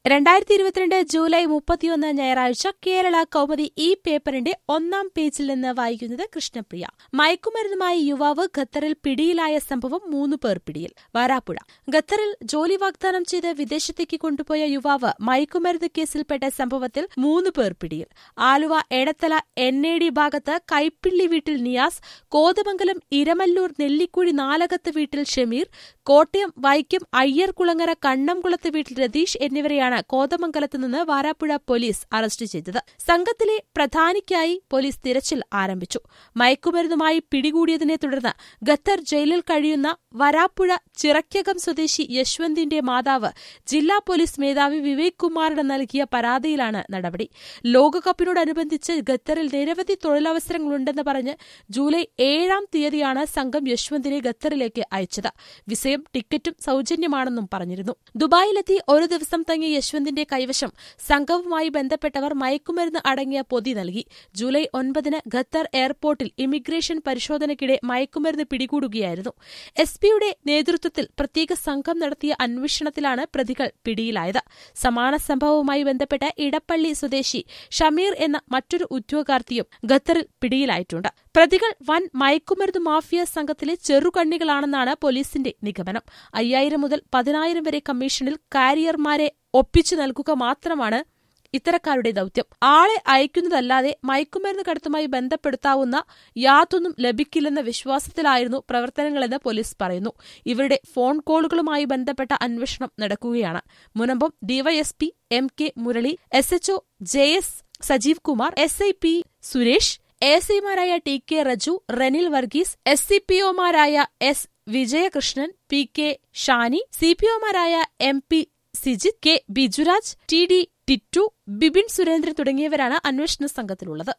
രണ്ടായിരത്തി ഇരുപത്തിരണ്ട് ജൂലൈ മുപ്പത്തിയൊന്ന് ഞായറാഴ്ച കേരള കൗമുദി ഈ പേപ്പറിന്റെ ഒന്നാം പേജിൽ നിന്ന് വായിക്കുന്നത് കൃഷ്ണപ്രിയ മയക്കുമരുന്നുമായി യുവാവ് ഖത്തറിൽ പിടിയിലായ സംഭവം മൂന്ന് പേർ പിടിയിൽ വാരാപ്പുഴ ഖത്തറിൽ ജോലി വാഗ്ദാനം ചെയ്ത് വിദേശത്തേക്ക് കൊണ്ടുപോയ യുവാവ് മയക്കുമരുന്ന് കേസിൽപ്പെട്ട സംഭവത്തിൽ മൂന്ന് പേർ പിടിയിൽ Aluva Edathala N A D ഭാഗത്ത് കൈപ്പിള്ളി വീട്ടിൽ നിയാസ് കോതമംഗലം ഇരമല്ലൂർ നെല്ലിക്കുഴി നാലകത്ത് വീട്ടിൽ ഷമീർ കോട്ടയം വൈക്കം അയ്യർകുളങ്ങര കണ്ണംകുളത്ത് വീട്ടിൽ രതീഷ് എന്നിവരെയാണ് കോതമംഗലത്ത് നിന്ന് വാരാപ്പുഴ പോലീസ് അറസ്റ്റ് ചെയ്തത് സംഘത്തിലെ പ്രധാനിക്കായി പോലീസ് തിരച്ചിൽ ആരംഭിച്ചു മയക്കുമരുന്നുമായി പിടികൂടിയതിനെ തുടർന്ന് ഖത്തർ ജയിലിൽ കഴിയുന്ന വരാപ്പുഴ ചിറക്കകം സ്വദേശി യശ്വന്തിന്റെ മാതാവ് ജില്ലാ പോലീസ് മേധാവി വിവേക് കുമാറിന് നൽകിയ പരാതിയിലാണ് നടപടി ലോകകപ്പിനോടനുബന്ധിച്ച് ഖത്തറിൽ നിരവധി തൊഴിലവസരങ്ങളുണ്ടെന്ന് പറഞ്ഞ് ജൂലൈ ഏഴാം തീയതിയാണ് സംഘം യശ്വന്തിനെ ഖത്തറിലേക്ക് അയച്ചത് വിസയും ടിക്കറ്റും സൌജന്യമാണെന്നും പറഞ്ഞിരുന്നു ദുബായിലെത്തി ഒരു ദിവസം തങ്ങിയ യശ്വന്തിന്റെ കൈവശം സംഘവുമായി ബന്ധപ്പെട്ടവർ മയക്കുമരുന്ന് അടങ്ങിയ പൊതി നൽകി ജൂലൈ ഒൻപതിന് ഖത്തർ എയർപോർട്ടിൽ ഇമിഗ്രേഷൻ പരിശോധനയ്ക്കിടെ മയക്കുമരുന്ന് പിടികൂടുകയായിരുന്നു എസ് പിയുടെ നേതൃത്വത്തിൽ പ്രത്യേക സംഘം നടത്തിയ അന്വേഷണത്തിലാണ് പ്രതികൾ പിടിയിലായത് സമാന സംഭവവുമായി ബന്ധപ്പെട്ട് ഇടപ്പള്ളി സ്വദേശി ഷമീർ എന്ന മറ്റൊരു ഉദ്യോഗാർത്ഥിയും ഖത്തറിൽ പിടിയിലായിട്ടുണ്ട് പ്രതികൾ വൻ മയക്കുമരുന്ന് മാഫിയ സംഘത്തിലെ ചെറുകണ്ണികളാണെന്നാണ് പോലീസിന്റെ നിഗമനം അയ്യായിരം മുതൽ പതിനായിരം വരെ കമ്മീഷനിൽ കാരിയർമാരെ ഒപ്പിച്ചു നൽകുക മാത്രമാണ് ഇത്തരക്കാരുടെ ദൌത്യം ആളെ അയക്കുന്നതല്ലാതെ മയക്കുമരുന്ന് കടത്തുമായി ബന്ധപ്പെടുത്താവുന്ന യാതൊന്നും ലഭിക്കില്ലെന്ന വിശ്വാസത്തിലായിരുന്നു പ്രവർത്തനങ്ങളെന്ന് പോലീസ് പറയുന്നു ഇവരുടെ ഫോൺ കോളുകളുമായി ബന്ധപ്പെട്ട അന്വേഷണം നടക്കുകയാണ് Munambam DySP M K Murali S HO J S Sajeev Kumar S I P Suresh A S ഐമാരായ T K Reju Renil Varghese S C P ഒമാരായ S Vijayakrishnan P K Shani C P ഒമാരായ M P Sijith K Bijuraj T D Tittu Bipin Surendran തുടങ്ങിയവരാണ് അന്വേഷണ സംഘത്തിലുള്ളത്